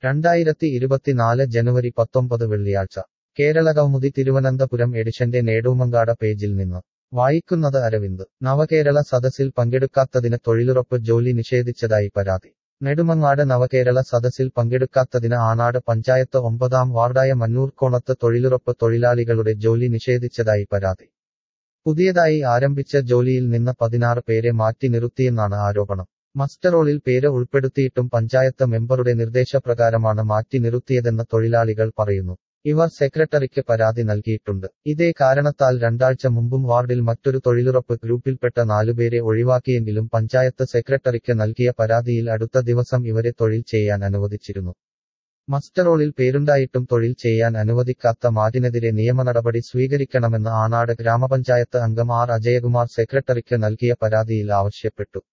രണ്ടായിരത്തി ഇരുപത്തിനാല് ജനുവരി പത്തൊമ്പത് വെള്ളിയാഴ്ച കേരള കൗമുദി തിരുവനന്തപുരം എഡിഷന്റെ നേടൂമങ്കാട പേജിൽ നിന്ന് വായിക്കുന്നത് അരവിന്ദ് നവകേരള സദസ്സിൽ പങ്കെടുക്കാത്തതിന് തൊഴിലുറപ്പ് ജോലി നിഷേധിച്ചതായി പരാതി നെടുമങ്ങാട് നവകേരള സദസ്സിൽ പങ്കെടുക്കാത്തതിന് ആനാട് പഞ്ചായത്ത് ഒമ്പതാം വാർഡായ മന്നൂർക്കോണത്ത് തൊഴിലുറപ്പ് തൊഴിലാളികളുടെ ജോലി നിഷേധിച്ചതായി പരാതി പുതിയതായി ആരംഭിച്ച ജോലിയിൽ നിന്ന് പതിനാറ് പേരെ മാറ്റി നിർത്തിയെന്നാണ് ആരോപണം മസ്റ്ററോളിൽ പേര് ഉൾപ്പെടുത്തിയിട്ടും പഞ്ചായത്ത് മെമ്പറുടെ നിർദ്ദേശപ്രകാരമാണ് മാറ്റി നിർത്തിയതെന്ന് തൊഴിലാളികൾ പറയുന്നു ഇവർ സെക്രട്ടറിക്ക് പരാതി നൽകിയിട്ടുണ്ട് ഇതേ കാരണത്താൽ രണ്ടാഴ്ച മുമ്പും വാർഡിൽ മറ്റൊരു തൊഴിലുറപ്പ് ഗ്രൂപ്പിൽപ്പെട്ട നാലുപേരെ ഒഴിവാക്കിയെങ്കിലും പഞ്ചായത്ത് സെക്രട്ടറിക്ക് നൽകിയ പരാതിയിൽ അടുത്ത ദിവസം ഇവരെ തൊഴിൽ ചെയ്യാൻ അനുവദിച്ചിരുന്നു മസ്റ്ററോളിൽ പേരുണ്ടായിട്ടും തൊഴിൽ ചെയ്യാൻ അനുവദിക്കാത്ത മാറ്റിനെതിരെ നിയമനടപടി സ്വീകരിക്കണമെന്ന് ആനാട് ഗ്രാമപഞ്ചായത്ത് അംഗം ആർ അജയകുമാർ സെക്രട്ടറിക്ക് നൽകിയ പരാതിയിൽ ആവശ്യപ്പെട്ടു